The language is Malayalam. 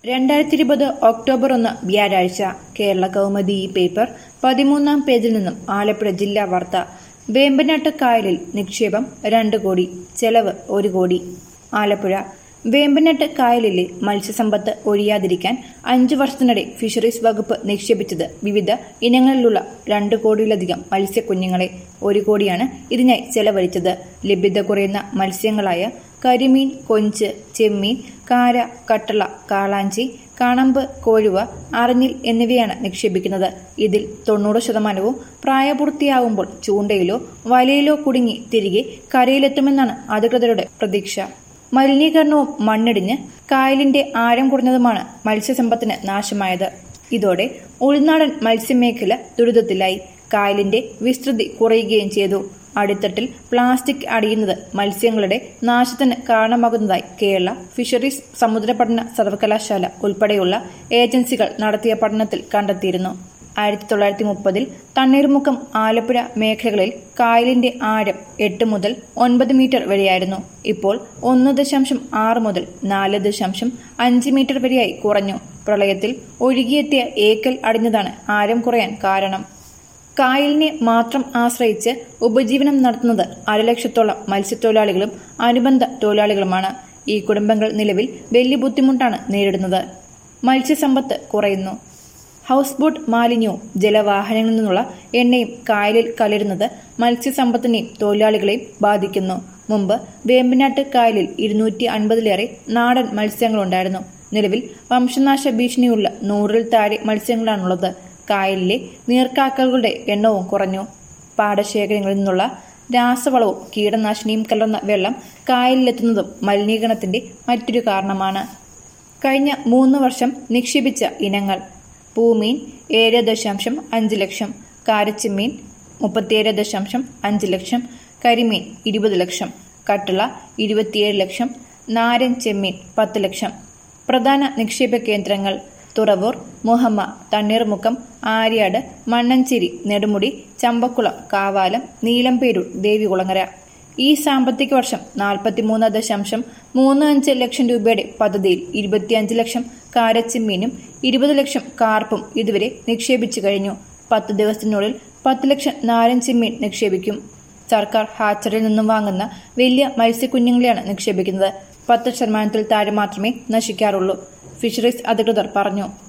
രണ്ടായിരത്തി ഇരുപത് ഒക്ടോബർ ഒന്ന് വ്യാഴാഴ്ച കേരള കൗമുദി ഈ പേപ്പർ പതിമൂന്നാം പേജിൽ നിന്നും ആലപ്പുഴ ജില്ലാ വാർത്ത വേമ്പനാട്ട് കായലിൽ നിക്ഷേപം രണ്ട് കോടി ചെലവ് ഒരു കോടി ആലപ്പുഴ വേമ്പനാട്ട് കായലിലെ മത്സ്യസമ്പത്ത് ഒഴിയാതിരിക്കാൻ അഞ്ചു വർഷത്തിനിടെ ഫിഷറീസ് വകുപ്പ് നിക്ഷേപിച്ചത് വിവിധ ഇനങ്ങളിലുള്ള രണ്ട് കോടിയിലധികം മത്സ്യക്കുഞ്ഞുങ്ങളെ ഒരു കോടിയാണ് ഇതിനായി ചെലവഴിച്ചത് ലഭ്യത കുറയുന്ന മത്സ്യങ്ങളായ കരിമീൻ കൊഞ്ച് ചെമ്മീൻ കാര കട്ടള കാളാഞ്ചി കാണമ്പ് കോഴുവ അറിഞ്ഞിൽ എന്നിവയാണ് നിക്ഷേപിക്കുന്നത് ഇതിൽ തൊണ്ണൂറ് ശതമാനവും പ്രായപൂർത്തിയാവുമ്പോൾ ചൂണ്ടയിലോ വലയിലോ കുടുങ്ങി തിരികെ കരയിലെത്തുമെന്നാണ് അധികൃതരുടെ പ്രതീക്ഷ മലിനീകരണവും മണ്ണിടിഞ്ഞ് കായലിന്റെ ആഴം കുറഞ്ഞതുമാണ് മത്സ്യസമ്പത്തിന് നാശമായത് ഇതോടെ ഉൾനാടൻ മത്സ്യമേഖല ദുരിതത്തിലായി കായലിന്റെ വിസ്തൃതി കുറയുകയും ചെയ്തു അടിത്തട്ടിൽ പ്ലാസ്റ്റിക് അടിയുന്നത് മത്സ്യങ്ങളുടെ നാശത്തിന് കാരണമാകുന്നതായി കേരള ഫിഷറീസ് സമുദ്ര പഠന സർവകലാശാല ഉൾപ്പെടെയുള്ള ഏജൻസികൾ നടത്തിയ പഠനത്തിൽ കണ്ടെത്തിയിരുന്നു ആയിരത്തി തൊള്ളായിരത്തി മുപ്പതിൽ തണ്ണീർമുക്കം ആലപ്പുഴ മേഖലകളിൽ കായലിന്റെ ആഴം എട്ട് മുതൽ ഒൻപത് മീറ്റർ വരെയായിരുന്നു ഇപ്പോൾ ഒന്ന് ദശാംശം ആറ് മുതൽ നാല് ദശാംശം അഞ്ച് മീറ്റർ വരെയായി കുറഞ്ഞു പ്രളയത്തിൽ ഒഴുകിയെത്തിയ ഏക്കൽ അടിഞ്ഞതാണ് ആഴം കുറയാൻ കാരണം കായലിനെ മാത്രം ആശ്രയിച്ച് ഉപജീവനം നടത്തുന്നത് അരലക്ഷത്തോളം മത്സ്യത്തൊഴിലാളികളും അനുബന്ധ തൊഴിലാളികളുമാണ് ഈ കുടുംബങ്ങൾ നിലവിൽ വലിയ ബുദ്ധിമുട്ടാണ് നേരിടുന്നത് മത്സ്യസമ്പത്ത് കുറയുന്നു ഹൗസ് ബോട്ട് മാലിന്യവും ജലവാഹനങ്ങളിൽ നിന്നുള്ള എണ്ണയും കായലിൽ കലരുന്നത് മത്സ്യസമ്പത്തിനെയും തൊഴിലാളികളെയും ബാധിക്കുന്നു മുമ്പ് വേമ്പനാട്ട് കായലിൽ ഇരുന്നൂറ്റി അൻപതിലേറെ നാടൻ മത്സ്യങ്ങളുണ്ടായിരുന്നു നിലവിൽ വംശനാശ ഭീഷണിയുള്ള നൂറിൽ താഴെ മത്സ്യങ്ങളാണുള്ളത് കായലിലെ നീർക്കാക്കകളുടെ എണ്ണവും കുറഞ്ഞു പാടശേഖരങ്ങളിൽ നിന്നുള്ള രാസവളവും കീടനാശിനിയും കലർന്ന വെള്ളം കായലിലെത്തുന്നതും മലിനീകരണത്തിന്റെ മറ്റൊരു കാരണമാണ് കഴിഞ്ഞ മൂന്ന് വർഷം നിക്ഷേപിച്ച ഇനങ്ങൾ പൂമീൻ ഏഴ് ദശാംശം അഞ്ച് ലക്ഷം കാരച്ചിമ്മീൻ മുപ്പത്തിയേഴ് ദശാംശം അഞ്ച് ലക്ഷം കരിമീൻ ഇരുപത് ലക്ഷം കട്ടിള ഇരുപത്തിയേഴ് ലക്ഷം നാരൻ ചെമ്മീൻ പത്ത് ലക്ഷം പ്രധാന നിക്ഷേപ കേന്ദ്രങ്ങൾ തുറവൂർ മുഹമ്മ തണ്ണീർമുക്കം ആര്യാട് മണ്ണഞ്ചേരി നെടുമുടി ചമ്പക്കുളം കാവാലം നീലംപേരൂർ ദേവികുളങ്ങര ഈ സാമ്പത്തിക വർഷം നാൽപ്പത്തിമൂന്ന് ദശാംശം മൂന്ന് അഞ്ച് ലക്ഷം രൂപയുടെ പദ്ധതിയിൽ ഇരുപത്തിയഞ്ച് ലക്ഷം കാരച്ചിമ്മീനും ഇരുപത് ലക്ഷം കാർപ്പും ഇതുവരെ നിക്ഷേപിച്ചു കഴിഞ്ഞു പത്ത് ദിവസത്തിനുള്ളിൽ പത്ത് ലക്ഷം നാരൻ ചെമ്മീൻ നിക്ഷേപിക്കും സർക്കാർ ഹാച്ചറിയിൽ നിന്നും വാങ്ങുന്ന വലിയ മത്സ്യക്കുഞ്ഞുങ്ങളെയാണ് നിക്ഷേപിക്കുന്നത് പത്ത് ശതമാനത്തിൽ താഴെ മാത്രമേ നശിക്കാറുള്ളൂ ഫിഷറീസ് അധികൃതർ പറഞ്ഞു